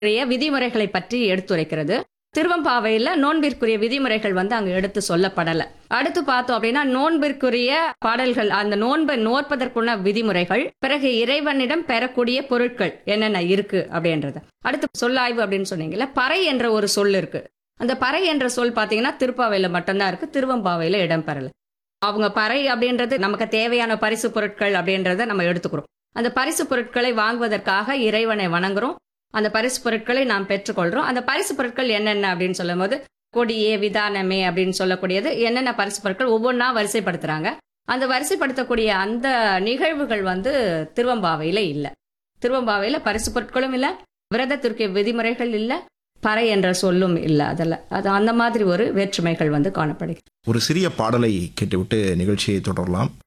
நோன்பிற்குரிய விதிமுறைகளை பற்றி எடுத்துரைக்கிறது திருவம்பாவையில நோன்பிற்குரிய விதிமுறைகள் வந்து அங்க எடுத்து சொல்லப்படல அடுத்து பார்த்தோம் அப்படின்னா நோன்பிற்குரிய பாடல்கள் அந்த நோன்பை நோற்பதற்குள்ள விதிமுறைகள் பிறகு இறைவனிடம் பெறக்கூடிய பொருட்கள் என்னென்ன இருக்கு அப்படின்றது அடுத்து சொல்லாய்வு அப்படின்னு சொன்னீங்கல்ல பறை என்ற ஒரு சொல் இருக்கு அந்த பறை என்ற சொல் பாத்தீங்கன்னா திருப்பாவையில மட்டும்தான் இருக்கு திருவம்பாவையில இடம்பெறல அவங்க பறை அப்படின்றது நமக்கு தேவையான பரிசு பொருட்கள் அப்படின்றத நம்ம எடுத்துக்கிறோம் அந்த பரிசு பொருட்களை வாங்குவதற்காக இறைவனை வணங்குறோம் அந்த பரிசு பொருட்களை நாம் பெற்றுக்கொள்றோம் அந்த பரிசு பொருட்கள் என்னென்ன அப்படின்னு சொல்லும்போது கொடியே விதானமே அப்படின்னு சொல்லக்கூடியது என்னென்ன பரிசு பொருட்கள் ஒவ்வொன்றா வரிசைப்படுத்துறாங்க அந்த வரிசைப்படுத்தக்கூடிய அந்த நிகழ்வுகள் வந்து திருவம்பாவையில இல்லை திருவம்பாவையில பரிசு பொருட்களும் இல்லை விரதத்திற்கு விதிமுறைகள் இல்லை பறை என்ற சொல்லும் இல்லை அதில் அது அந்த மாதிரி ஒரு வேற்றுமைகள் வந்து காணப்படுகிறது ஒரு சிறிய பாடலை கேட்டுவிட்டு நிகழ்ச்சியை தொடரலாம்